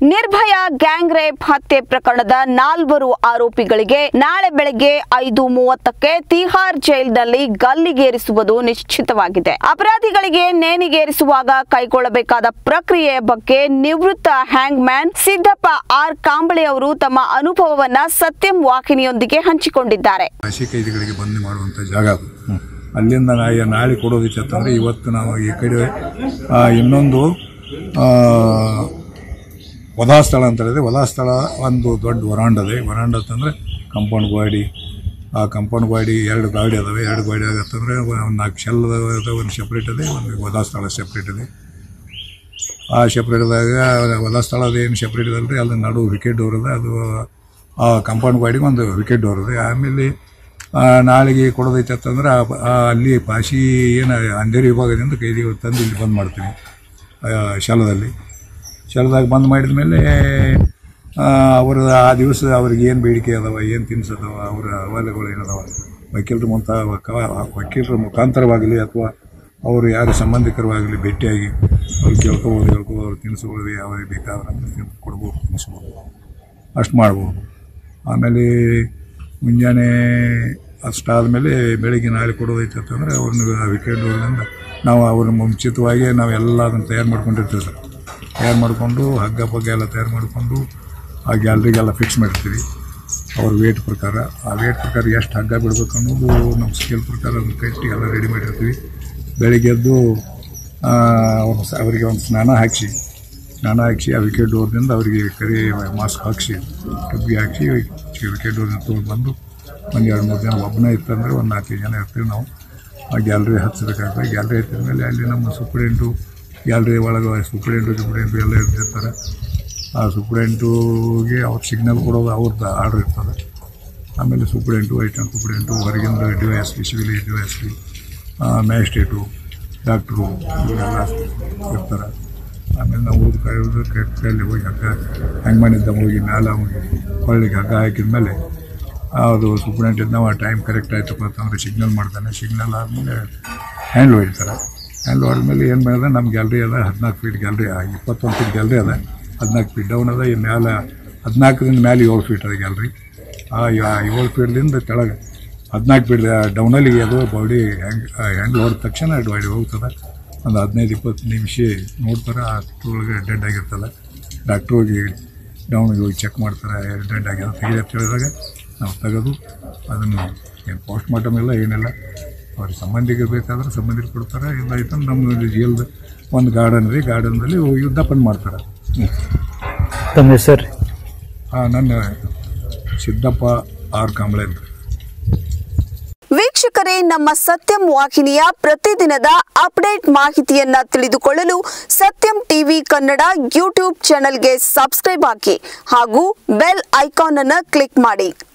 ನಿರ್ಭಯ gang rape ಹತ್ಯೆ ಪ್ರಕರಣದ ನಾಲ್ವರು ಆರೋಪಿಗಳಿಗೆ ನಾಳೆ ಬೆಳಗ್ಗೆ ಐದು ಮೂವತ್ತಕ್ಕೆ ತಿಹಾರ್ ಜೈಲಿನಲ್ಲಿ ಗಲ್ಲಿಗೇರಿಸುವುದು ನಿಶ್ಚಿತವಾಗಿದೆ ಅಪರಾಧಿಗಳಿಗೆ ನೇಣಿಗೇರಿಸುವಾಗ ಕೈಗೊಳ್ಳಬೇಕಾದ ಪ್ರಕ್ರಿಯೆಯ ಬಗ್ಗೆ ನಿವೃತ್ತ hang man Siddappa R Kambale ಅವರು ತಮ್ಮ ಅನುಭವವನ್ನ ಸತ್ಯಂ ವಾಹಿನಿಯೊಂದಿಗೆ ಹಂಚಿಕೊಂಡಿದ್ದಾರೆ ಹಸಿ ಕೈದಿಗಳಿಗೆ ಬಂದ್ ಮಾಡುವಂಥ ಜಾಗ ಅದು ಅಲ್ಲಿಂದ ನಾ ನಾಳೆ ಕೊಡೋದಿತ್ತು ಅಂತಂದ್ರೆ ಇವತ್ತು ನಾವು ಈ ಕಡೆ ಆ, ಇನ್ನೊಂದು ಆ, ವಧಾಸ್ಥಳ ಅಂತ ಹೇಳಿದ್ರೆ ವಧಾಸ್ಥಳ ಒಂದು ದೊಡ್ಡ ವರಾಂಡ ಇದೆ ವರಾಂಡ ಅಂತಂದ್ರೆ ಕಂಪೌಂಡ್ ಗಾಡಿ ಆ ಕಂಪೌಂಡ್ ಗಾಡಿ ಎರಡು ಗಾಡಿ ಅದಾವೆ ಎರಡು ಗಾಡಿ ಆಗತ್ತಂದ್ರೆ ಒಂದು ನಾಲ್ಕು ಶೆಲ್ ಒಂದು ಸೆಪ್ರೇಟ್ ಇದೆ ಒಂದು ವಧಾಸ್ಥಳ ಸೆಪ್ರೇಟ್ ಇದೆ ಆ ಸೆಪ್ರೇಟ್ದಾಗ ವಧಾಸ್ಥಳ ಅದೇನು ಸೆಪ್ರೇಟ್ ಇದಲ್ರಿ ಅಲ್ಲಿ ನಡು ವಿಕೆಟ್ ಡೋರ್ ಇದೆ ಅದು ಆ ಕಂಪೌಂಡ್ ಗಾಡಿಗೆ ಒಂದು ವಿಕೆಟ್ ಡೋರ್ ಇದೆ ಆಮೇಲೆ ಆ, ನಾಳೆಗೆ ಕೊಡೋದೈತೆ ಅಂತಂದ್ರೆ ಆ- ಆ ಅಲ್ಲಿ ಪಾಶಿ ಏನು ಅಂಧೇರಿ ವಿಭಾಗದಿಂದ ಕೈದಿಗಳು ತಂದು ಇಲ್ಲಿ ಬಂದ್ ಮಾಡ್ತೀನಿ ಆ, ಶಾಲದಲ್ಲಿ ಶಾಲದಾಗ ಬಂದ್ ಮಾಡಿದ ಮೇಲೆ ಅವರ ಆ ದಿವಸ ಅವ್ರಿಗೆ ಏನು ಬೇಡಿಕೆ ಅದಾವ ಏನು ತಿನ್ಸದವ ಅವರ ಅಹವಾಲುಗಳು ಏನದಾವ ವಕೀಲರ ಮುಂತ ವಕೀಲರ ಮುಖಾಂತರವಾಗಲಿ ಅಥವಾ ಅವರು ಯಾರು ಸಂಬಂಧಿಕರವಾಗಲಿ ಭೇಟಿಯಾಗಿ ಅವ್ರು ಕೇಳ್ಕೋಬೋದು ಹೇಳ್ಕೋಬೋದು ಅವ್ರು ತಿನಿಸುಗಳು ಯಾವ ಬೇಕಾದ್ರೆ ಕೊಡ್ಬೋದು ತಿನಿಸ್ಬೋದು ಅಷ್ಟು ಮಾಡ್ಬೋದು ಆಮೇಲೆ ಮುಂಜಾನೆ ಅಷ್ಟಾದಮೇಲೆ ಬೆಳಿಗ್ಗೆ ನಾಳೆ ಕೊಡೋದೈತೆ ಅಂತಂದರೆ ಅವ್ರನ್ನ ವಿಕೆಟ್ ಡೋರ್ನಿಂದ ನಾವು ಅವ್ರ ಮುಂಚಿತವಾಗಿ ನಾವು ಎಲ್ಲ ಅದನ್ನು ತಯಾರು ಮಾಡ್ಕೊಂಡಿರ್ತೀವಿ ಸರ್ ತಯಾರು ಮಾಡಿಕೊಂಡು ಹಗ್ಗ ಪಗ್ಗ ಎಲ್ಲ ತಯಾರು ಮಾಡಿಕೊಂಡು ಆ ಗ್ಯಾಲ್ರಿಗೆಲ್ಲ ಫಿಕ್ಸ್ ಮಾಡಿರ್ತೀವಿ ಅವ್ರ ವೇಟ್ ಪ್ರಕಾರ ಆ ವೇಟ್ ಪ್ರಕಾರ ಎಷ್ಟು ಹಗ್ಗ ಬಿಡ್ಬೇಕು ಅನ್ನೋದು ನಮ್ಮ ಸ್ಕೇಲ್ ಪ್ರಕಾರ ಅದನ್ನ ಕಟ್ಟಿ ಎಲ್ಲ ರೆಡಿ ಮಾಡಿರ್ತೀವಿ ಬೆಳಿಗ್ಗೆ ಎದ್ದು ಆ, ಅವ್ರ ಸ- ಅವರಿಗೆ ಒಂದು ಸ್ನಾನ ಹಾಕಿಸಿ ಸ್ನಾನ ಹಾಕಿಸಿ ಆ ವಿಕೆಟ್ ಡೋರ್ನಿಂದ ಅವರಿಗೆ ಕರಿ ಮಾಸ್ಕ್ ಹಾಕಿಸಿ ಟಬ್ಬಿಗೆ ಹಾಕಿಸಿ ವಿಕೆಟ್ ಡೋರ್ನಿಂದ ತೊಗೊಂಡು ಬಂದು ಒಂದು ಎರಡು ಮೂರು ಜನ ಒಬ್ಬನೇ ಇತ್ತಂದ್ರೆ ಒಂದು ನಾಲ್ಕೈದು ಜನ ಇರ್ತೀವಿ ನಾವು ಆ ಗ್ಯಾಲ್ರಿ ಹಚ್ಚಬೇಕಾಗ್ತದೆ ಗ್ಯಾಲ್ರಿ ಹಚ್ಚಿದ ಮೇಲೆ ಅಲ್ಲಿ ನಮ್ಮ ಸೂಪ್ರೆಂಟು ಗ್ಯಾಲ್ರಿ ಒಳಗೆ ಸೂಪ್ರೆಂಟು ಸೂಪ್ರೆಂಟು ಎಲ್ಲ ಇರ್ತಿರ್ತಾರೆ ಆ ಸೂಪ್ರೆಂಟುಗೆ ಅವ್ರ ಸಿಗ್ನಲ್ ಕೊಡೋದು ಅವ್ರದ್ದು ಆರ್ಡ್ರ್ ಇರ್ತದೆ ಆಮೇಲೆ ಸೂಪ್ರೆಂಟು ಐಟನ್ ಸೂಪ್ರೆಂಟು ಹೊರಗಿಂದ D S P civil D S P magistrate doctor ಇವರೆಲ್ಲ ಇರ್ತಾರೆ ಆಮೇಲೆ ನಾವು ಊರು ಕೈದು ಕೈಯಲ್ಲಿ ಹೋಗಿ ಹಗ್ಗ ಹೆಂಗೆ ಮಾಡಿದ್ದ ಹೋಗಿ ಮ್ಯಾಲ ಹೋಗಿ ಕೊಳ್ಳಿಗೆ ಹಗ್ಗ ಹಾಕಿದ ಮೇಲೆ ಅದು ಸೂಪ್ರೆಂಟಿಂದ ನಾವು ಟೈಮ್ ಕರೆಕ್ಟ್ ಆಯ್ತಪ್ಪ ಅಂತಂದ್ರೆ ಸಿಗ್ನಲ್ ಮಾಡ್ತಾನೆ ಸಿಗ್ನಲ್ ಆದಮೇಲೆ ಹ್ಯಾಂಡ್ ಹೊಡಿತಾರೆ ಹ್ಯಾಂಡ್ ಹೊಡೆದ್ಮೇಲೆ ಏನು ಮಾಡಿದ್ರೆ ನಮ್ಮ ಗ್ಯಾಲ್ರಿ ಅದ ಹದಿನಾಲ್ಕು ಫೀಟ್ ಗ್ಯಾಲ್ರಿ ಇಪ್ಪತ್ತೊಂದು ಫೀಟ್ ಗ್ಯಾಲ್ರಿ ಅದ ಹದಿನಾಲ್ಕು ಫೀಟ್ ಡೌನ್ ಅದ ಈ ಮ್ಯಾಲೆ ಹದಿನಾಲ್ಕರಿಂದ ಮೇಲೆ ಏಳು ಫೀಟ್ ಅದ ಗ್ಯಾಲ್ರಿ ಆ ಯಾ- ಏಳು ಫೀಟ್ದಿಂದ ಕೆಳಗೆ ಹದಿನಾಲ್ಕು ಫೀಟ್ ಡೌನಲ್ಲಿ ಅದು ಬಾಡಿ ಹೆಂಗೆ ಹೆಂಗೆ ಹೊಡೆದ ತಕ್ಷಣ ಬಾಡಿ ಹೋಗ್ತದೆ ಒಂದು ಹದಿನೈದು ಇಪ್ಪತ್ತು ನಿಮಿಷ ನೋಡ್ತಾರೆ ಅಷ್ಟರೊಳಗೆ ಡೆಡ್ ಆಗಿರ್ತದೆ ಡಾಕ್ಟ್ರ್ ಹೋಗಿ ಡೌನಿಗೆ ಹೋಗಿ ಚೆಕ್ ಮಾಡ್ತಾರೆ ಡೆಡ್ ಆಗ್ಯದ ತೆಗೆದು ಅಂತ ಹೇಳಿದಾಗ ನಾವು ತೆಗೆದು ಅದನ್ನು ಏನು ಪೋಸ್ಟ್ ಮಾರ್ಟಮ್ ಇಲ್ಲ ಏನಿಲ್ಲ ಅವ್ರಿಗೆ ಸಂಬಂಧಿಕರು ಬೇಕಾದ್ರೆ ಸಂಬಂಧಿಕರು ಕೊಡ್ತಾರೆ ಇಲ್ಲ ಆಯ್ತು ನಮ್ಮ ಜೇಲ್ದು ಒಂದು ಗಾರ್ಡನ್ ಇದೆ ಗಾರ್ಡನ್ದಲ್ಲಿ ಹೋಗಿ ದಪ್ಪನ್ ಮಾಡ್ತಾರೆ ತಮ್ಮ ಹೆಸರು ಆ, ನನ್ನ ಸಿದ್ದಪ್ಪ ಆರ್ ಕಾಂಬಳೆ ಅಂತ ವೀಕ್ಷಕರೇ ನಮ್ಮ ಸತ್ಯಂ ವಾಹಿನಿಯ ಪ್ರತಿದಿನದ ಅಪ್ಡೇಟ್ ಮಾಹಿತಿಯನ್ನ ತಿಳಿದುಕೊಳ್ಳಲು ಸತ್ಯಂ ಟಿವಿ ಕನ್ನಡ ಯೂಟ್ಯೂಬ್ ಚಾನೆಲ್ಗೆ ಸಬ್ಸ್ಕ್ರೈಬ್ ಹಾಕಿ ಹಾಗೂ ಬೆಲ್ ಐಕಾನ್ ಅನ್ನು ಕ್ಲಿಕ್ ಮಾಡಿ